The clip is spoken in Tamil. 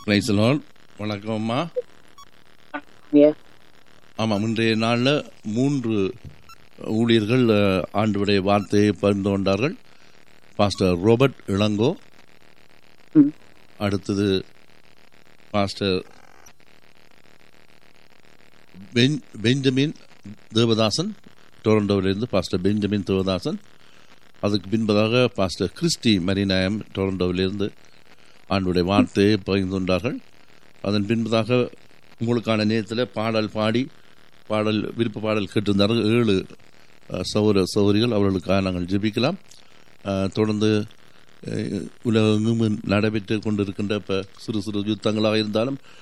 பிரைசலோன் வணக்கம் அம்மா ஐயா ஆமாம் இன்றைய நாளில் மூன்று ஊழியர்கள் அஹ், ஆண்டவருடைய வார்த்தையை பகிர்ந்து கொண்டார்கள் பாஸ்டர் ரோபர்ட் இளங்கோ ம். அடுத்தது பாஸ்டர் பென் பெஞ்சமின் தேவதாசன் டொரண்டோவிலிருந்து பாஸ்டர் பெஞ்சமின் தேவதாசன் அதுக்கு பின்பதாக பாஸ்டர் கிறிஸ்டி மரிநாயம் டொரண்டோவிலிருந்து ஆண்டுடைய வார்த்தையை பகிர்ந்து கொண்டார்கள் அதன் பின்பதாக உங்களுக்கான நேரத்தில் பாடல் பாடி பாடல் விருப்ப பாடல் கேட்டிருந்தார்கள் ஏழு அஹ், சௌர சௌரிகள் அவர்களுக்காக நாங்கள் ஜெபிக்கலாம் அஹ், தொடர்ந்து அஹ், உலகெங்கும் நடைபெற்று கொண்டிருக்கின்ற இப்போ சிறு சிறு யுத்தங்களாக இருந்தாலும்